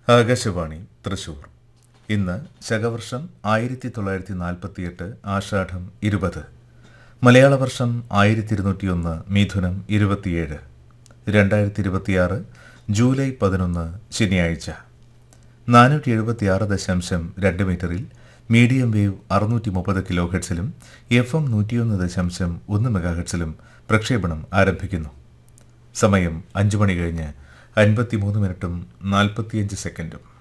ആകാശവാണി തൃശൂർ ഇന്ന് ശകവർഷം ആയിരത്തി തൊള്ളായിരത്തി നാൽപ്പത്തിയെട്ട് ആഷാഢം ഇരുപത് മലയാള വർഷം ആയിരത്തി ഇരുന്നൂറ്റിയൊന്ന് മിഥുനം ഇരുപത്തിയേഴ് രണ്ടായിരത്തി ഇരുപത്തിയാറ് ജൂലൈ പതിനൊന്ന് ശനിയാഴ്ച നാനൂറ്റി എഴുപത്തിയാറ് ദശാംശം രണ്ട് മീറ്ററിൽ മീഡിയം വേവ് അറുന്നൂറ്റി മുപ്പത് കിലോ ഹെഡ്സിലും എഫ് എം നൂറ്റിയൊന്ന് ദശാംശം ഒന്ന് മെഗാഹെഡ്സിലും പ്രക്ഷേപണം ആരംഭിക്കുന്നു സമയം അഞ്ചു മണി കഴിഞ്ഞ് അൻപത്തിമൂന്ന് മിനിറ്റും നാൽപ്പത്തിയഞ്ച് സെക്കൻഡും